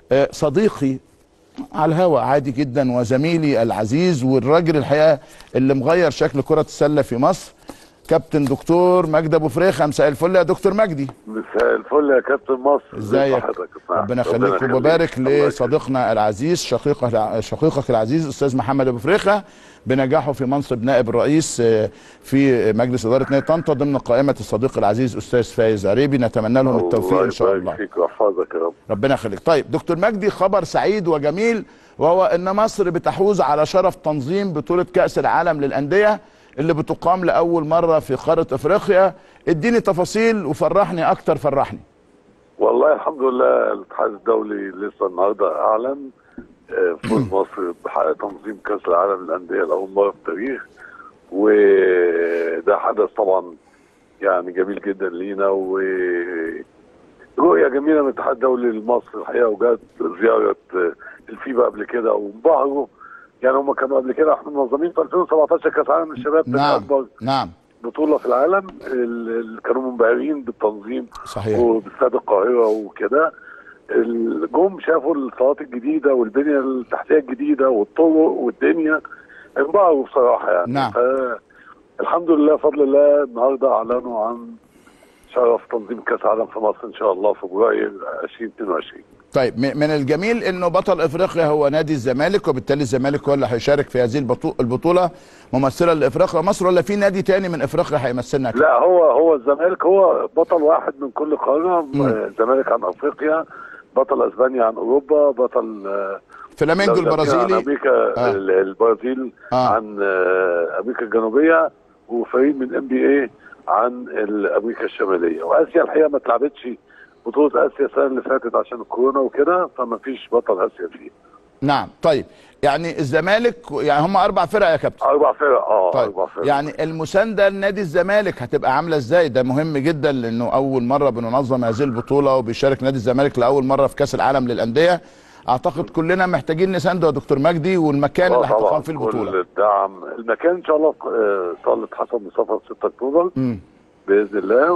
آه، صديقي على الهوا عادي جدا وزميلي العزيز والراجل الحقيقه اللي مغير شكل كره السله في مصر كابتن دكتور مجدي ابو فريخه مساء الفل يا دكتور مجدي مساء الفل يا كابتن مصر ازيك ربنا يخليك وببارك لصديقنا العزيز شقيقه شقيقك العزيز استاذ محمد ابو فريخه بنجاحه في منصب نائب الرئيس آه، في مجلس اداره نادي طنطا ضمن قائمه الصديق العزيز استاذ فايز عريبي نتمنى لهم التوفيق ان شاء الله فيك ويحفظك يا رب ربنا يخليك طيب دكتور مجدي خبر سعيد وجميل وهو ان مصر بتحوز على شرف تنظيم بطوله كاس العالم للانديه اللي بتقام لاول مره في قاره افريقيا اديني تفاصيل وفرحني اكتر فرحني والله الحمد لله الاتحاد الدولي لسه النهارده اعلن آه، فوز مصر بحق تنظيم كاس العالم للانديه لاول مره في التاريخ وده حدث طبعا يعني جميل جدا لينا و رؤية جميلة من الاتحاد الدولي لمصر الحقيقة وجات زيارة آه، الفيفا قبل كده وانبهروا يعني هم كانوا قبل كده احنا منظمين في 2017 كاس عالم الشباب كان نعم اكبر نعم بطولة في العالم اللي كانوا منبهرين بالتنظيم صحيح وباستاد القاهرة وكده الجم شافوا الصالات الجديدة والبنية التحتية الجديدة والطرق والدنيا انبهروا بصراحة يعني نعم. الحمد لله بفضل الله النهارده اعلنوا عن شرف تنظيم كاس عالم في مصر ان شاء الله فبراير 2022 طيب م- من الجميل انه بطل افريقيا هو نادي الزمالك وبالتالي الزمالك هو اللي هيشارك في هذه البطو- البطوله ممثلا لافريقيا ومصر ولا في نادي تاني من افريقيا هيمثلنا كده؟ لا هو هو الزمالك هو بطل واحد من كل قاره الزمالك عن افريقيا بطل اسبانيا عن اوروبا بطل آه، فلامينجو لو زمان عن البرازيلي امريكا آه. ال- البرازيل آه. عن آه، امريكا الجنوبيه وفريق من ام بي اي عن ال- امريكا الشماليه واسيا الحقيقه ما اتلعبتش بطوله اسيا السنه اللي فاتت عشان الكورونا وكده فما فيش بطل اسيا فيه نعم طيب يعني الزمالك يعني هم اربع فرق يا كابتن اربع فرق اه طيب اربع فرق يعني المسانده لنادي الزمالك هتبقى عامله ازاي ده مهم جدا لانه اول مره بننظم هذه البطوله وبيشارك نادي الزمالك لاول مره في كاس العالم للانديه اعتقد كلنا محتاجين نسانده يا دكتور مجدي والمكان آه اللي طبعاً، هتقام فيه كل البطوله الدعم المكان ان شاء الله آه، صاله حسن مصطفى في 6 اكتوبر امم باذن الله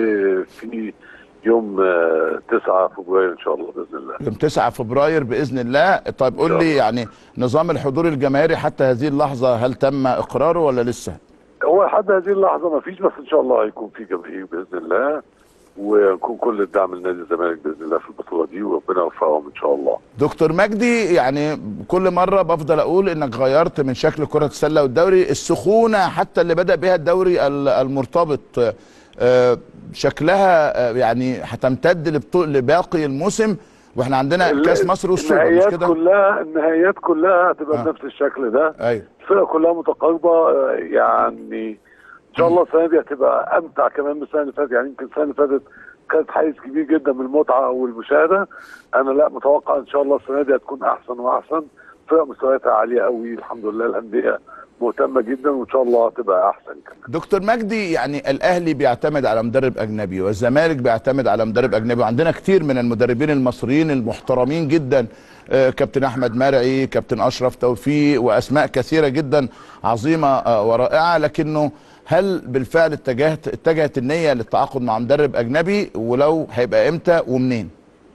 وفي يوم آه، 9 فبراير ان شاء الله باذن الله يوم 9 فبراير باذن الله طيب قول لي يعني نظام الحضور الجماهيري حتى هذه اللحظه هل تم اقراره ولا لسه هو لحد هذه اللحظه ما فيش بس ان شاء الله هيكون في جماهير باذن الله ويكون كل الدعم لنادي الزمالك باذن الله في البطوله دي وربنا يوفقهم ان شاء الله دكتور مجدي يعني كل مره بفضل اقول انك غيرت من شكل كره السله والدوري السخونه حتى اللي بدا بها الدوري ال- المرتبط آه، شكلها آه، يعني هتمتد لبطو- لباقي الموسم واحنا عندنا كاس مصر والسوبر مش النهائيات كده؟ كلها النهائيات كلها هتبقى آه. بنفس الشكل ده ايوه الفرق كلها متقاربه آه، يعني ان شاء الله السنه دي هتبقى امتع كمان من السنه اللي فاتت يعني يمكن السنه اللي فاتت كانت حيز كبير جدا من المتعه والمشاهده انا لا متوقع ان شاء الله السنه دي هتكون احسن واحسن فرق مستوياتها عاليه قوي الحمد لله الانديه مهتمه جدا وان شاء الله هتبقى احسن كمان دكتور مجدي يعني الاهلي بيعتمد على مدرب اجنبي والزمالك بيعتمد على مدرب اجنبي وعندنا كتير من المدربين المصريين المحترمين جدا آه، كابتن احمد مرعي كابتن اشرف توفيق واسماء كثيره جدا عظيمه آه، ورائعه لكنه هل بالفعل اتجهت اتجهت النيه للتعاقد مع مدرب اجنبي ولو هيبقى امتى ومنين؟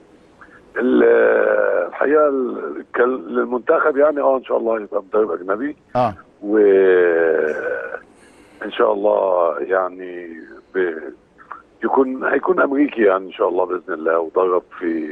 ال- الحقيقه ال- كان- للمنتخب يعني اه ان شاء الله يبقى مدرب اجنبي اه و ان شاء الله يعني ب... يكون هيكون امريكي يعني ان شاء الله باذن الله ودرب في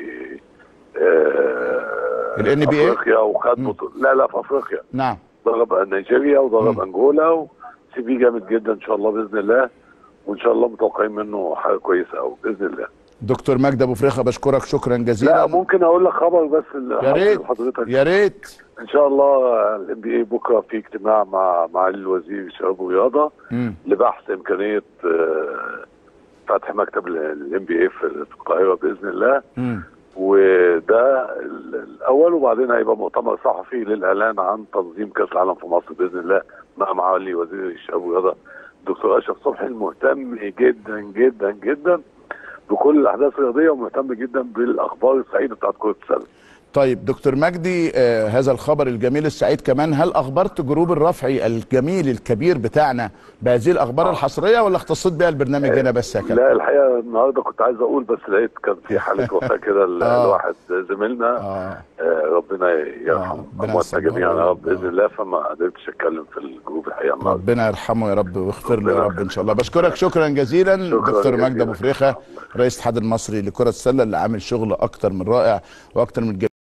آه ال NBA؟ افريقيا وخد مم. بطولة لا لا في افريقيا نعم درب نيجيريا ودرب مم. انجولا وسي في جامد جدا ان شاء الله باذن الله وان شاء الله متوقعين منه حاجه كويسه قوي باذن الله دكتور مجدي ابو فريخه بشكرك شكرا لا جزيلا ممكن اقول لك خبر بس يا ريت لحضرتك يا ريت ان شاء الله الام بي اي بكره في اجتماع مع معالي الوزير الشباب والرياضه مم. لبحث امكانيه آه، فتح مكتب الام بي اي في في القاهره باذن الله مم. وده ال- الاول وبعدين هيبقى مؤتمر صحفي للاعلان عن تنظيم كاس العالم في مصر باذن الله مع معالي وزير الشباب والرياضه الدكتور اشرف صبحي المهتم جدا جدا جدا بكل الاحداث الرياضيه ومهتم جدا بالاخبار السعيده بتاعت كره السله طيب دكتور مجدي آه هذا الخبر الجميل السعيد كمان هل اخبرت جروب الرفعي الجميل الكبير بتاعنا بهذه الاخبار الحصريه ولا اختصيت بيها البرنامج هنا بس يا كابتن لا الحقيقه النهارده كنت عايز اقول بس لقيت كان في حاله وفاه كده ل- آه. لواحد زميلنا اه آه، ربنا يرحم ربنا امواتنا يسامحه جميعا يا رب يا باذن الله فما قدرتش اتكلم في الجروب الحقيقه النهارده ربنا يرحمه يا رب ويغفر له يا ربنا رب ان شاء الله بشكرك شكرا جزيلا شكراً دكتور مجدي جزيلاً. ابو فريخه رئيس الاتحاد المصري لكره السله اللي عامل شغل اكتر من رائع واكتر من